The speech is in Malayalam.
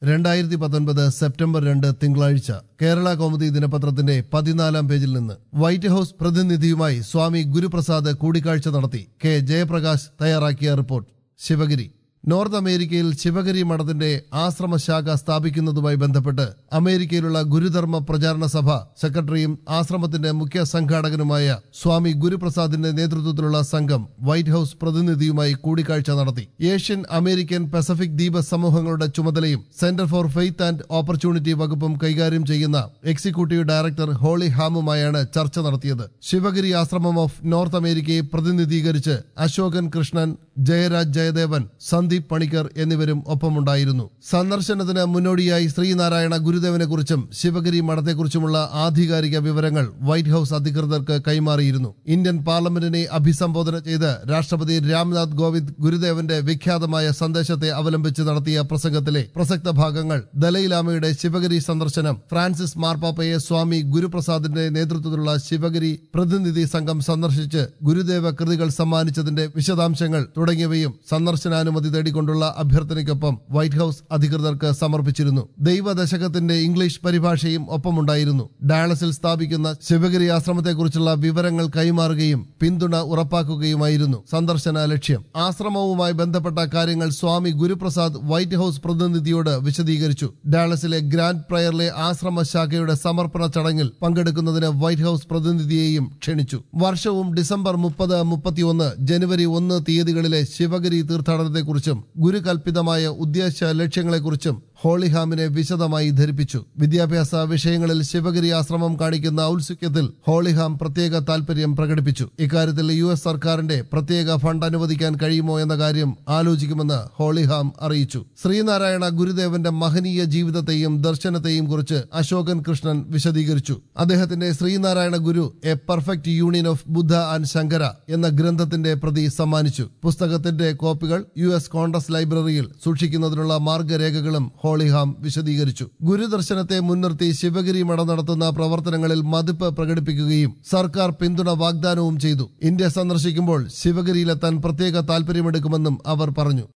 രണ്ടായിരത്തി പത്തൊൻപത് സെപ്റ്റംബർ രണ്ട് തിങ്കളാഴ്ച കേരള കൗമുദി ദിനപത്രത്തിന്റെ പതിനാലാം പേജിൽ നിന്ന് വൈറ്റ് ഹൌസ് പ്രതിനിധിയുമായി സ്വാമി ഗുരുപ്രസാദ് കൂടിക്കാഴ്ച നടത്തി കെ ജയപ്രകാശ് തയ്യാറാക്കിയ റിപ്പോർട്ട് ശിവഗിരി നോർത്ത് അമേരിക്കയിൽ ശിവഗിരി മഠത്തിന്റെ ആശ്രമ ശാഖ സ്ഥാപിക്കുന്നതുമായി ബന്ധപ്പെട്ട് അമേരിക്കയിലുള്ള ഗുരുധർമ്മ പ്രചാരണ സഭ സെക്രട്ടറിയും ആശ്രമത്തിന്റെ മുഖ്യ സംഘാടകനുമായ സ്വാമി ഗുരുപ്രസാദിന്റെ നേതൃത്വത്തിലുള്ള സംഘം വൈറ്റ് ഹൌസ് പ്രതിനിധിയുമായി കൂടിക്കാഴ്ച നടത്തി ഏഷ്യൻ അമേരിക്കൻ പസഫിക് ദ്വീപ സമൂഹങ്ങളുടെ ചുമതലയും centre for faith and opportunity വകുപ്പും കൈകാര്യം ചെയ്യുന്ന എക്സിക്യൂട്ടീവ് ഡയറക്ടർ ഹോളി ഹാമുമായാണ് ചർച്ച നടത്തിയത് ശിവഗിരി ആശ്രമം ഓഫ് നോർത്ത് അമേരിക്കയെ പ്രതിനിധീകരിച്ച് അശോകൻ കൃഷ്ണൻ ജയരാജ് ജയദേവൻ സന്ദീപ് പണിക്കർ എന്നിവരും ഒപ്പമുണ്ടായിരുന്നു സന്ദർശനത്തിന് മുന്നോടിയായി ശ്രീനാരായണ ഗുരുദേവനെ കുറിച്ചും ശിവഗിരി മഠത്തെക്കുറിച്ചുമുള്ള ആധികാരിക വിവരങ്ങൾ വൈറ്റ് ഹൌസ് അധികൃതർക്ക് കൈമാറിയിരുന്നു ഇന്ത്യൻ പാർലമെന്റിനെ അഭിസംബോധന ചെയ്ത് രാഷ്ട്രപതി രാംനാഥ് കോവിന്ദ് ഗുരുദേവന്റെ വിഖ്യാതമായ സന്ദേശത്തെ അവലംബിച്ച് നടത്തിയ പ്രസംഗത്തിലെ പ്രസക്ത ഭാഗങ്ങൾ ദലൈലാമയുടെ ശിവഗിരി സന്ദർശനം ഫ്രാൻസിസ് മാർപ്പാപ്പയെ സ്വാമി ഗുരുപ്രസാദിന്റെ നേതൃത്വത്തിലുള്ള ശിവഗിരി പ്രതിനിധി സംഘം സന്ദർശിച്ച് ഗുരുദേവ കൃതികൾ സമ്മാനിച്ചതിന്റെ വിശദാംശങ്ങൾ തുടങ്ങിയവയും സന്ദർശനാനുമതി തേടിക്കൊണ്ടുള്ള അഭ്യർത്ഥനയ്ക്കൊപ്പം വൈറ്റ് ഹൌസ് അധികൃതർക്ക് സമർപ്പിച്ചിരുന്നു ദൈവദശകത്തിന്റെ ഇംഗ്ലീഷ് പരിഭാഷയും ഒപ്പമുണ്ടായിരുന്നു ഡാളസിൽ സ്ഥാപിക്കുന്ന ശിവഗിരി ആശ്രമത്തെക്കുറിച്ചുള്ള വിവരങ്ങൾ കൈമാറുകയും പിന്തുണ ഉറപ്പാക്കുകയുമായിരുന്നു സന്ദർശന ലക്ഷ്യം ആശ്രമവുമായി ബന്ധപ്പെട്ട കാര്യങ്ങൾ സ്വാമി ഗുരുപ്രസാദ് വൈറ്റ് ഹൌസ് പ്രതിനിധിയോട് വിശദീകരിച്ചു ഡാളസിലെ ഗ്രാൻഡ് പ്രയറിലെ ആശ്രമ ശാഖയുടെ സമർപ്പണ ചടങ്ങിൽ പങ്കെടുക്കുന്നതിന് വൈറ്റ് ഹൌസ് പ്രതിനിധിയെയും ക്ഷണിച്ചു വർഷവും ഡിസംബർ മുപ്പത് മുപ്പത്തിയൊന്ന് ജനുവരി ഒന്ന് തീയതികളിലെ ശിവഗിരി തീർത്ഥാടനത്തെക്കുറിച്ചും ഗുരുകൽപിതമായ ഉദ്ദേശ ലക്ഷ്യങ്ങളെക്കുറിച്ചും ഹോളിഹാമിനെ വിശദമായി ധരിപ്പിച്ചു വിദ്യാഭ്യാസ വിഷയങ്ങളിൽ ശിവഗിരി ആശ്രമം കാണിക്കുന്ന ഔത്സുക്യത്തിൽ ഹോളിഹാം പ്രത്യേക താൽപര്യം പ്രകടിപ്പിച്ചു ഇക്കാര്യത്തിൽ യു എസ് സർക്കാരിന്റെ പ്രത്യേക ഫണ്ട് അനുവദിക്കാൻ കഴിയുമോ എന്ന കാര്യം ആലോചിക്കുമെന്ന് ഹോളിഹാം അറിയിച്ചു ശ്രീനാരായണ ഗുരുദേവന്റെ മഹനീയ ജീവിതത്തെയും ദർശനത്തെയും കുറിച്ച് അശോകൻ കൃഷ്ണൻ വിശദീകരിച്ചു അദ്ദേഹത്തിന്റെ Sreenarayana Guru a perfect union of Buddha and Shankara എന്ന ഗ്രന്ഥത്തിന്റെ പ്രതി സമ്മാനിച്ചു പുസ്തകത്തിന്റെ കോപ്പികൾ യു എസ് കോൺഗ്രസ് ലൈബ്രറിയിൽ സൂക്ഷിക്കുന്നതിനുള്ള മാർഗരേഖകളും ഹോളിഹാം വിശദീകരിച്ചു ഗുരുദർശനത്തെ മുൻനിർത്തി ശിവഗിരി മഠം നടത്തുന്ന പ്രവർത്തനങ്ങളിൽ മതിപ്പ് പ്രകടിപ്പിക്കുകയും സർക്കാർ പിന്തുണ വാഗ്ദാനവും ചെയ്തു ഇന്ത്യ സന്ദർശിക്കുമ്പോൾ ശിവഗിരിയിലെത്താൻ പ്രത്യേക താൽപര്യമെടുക്കുമെന്നും അവർ പറഞ്ഞു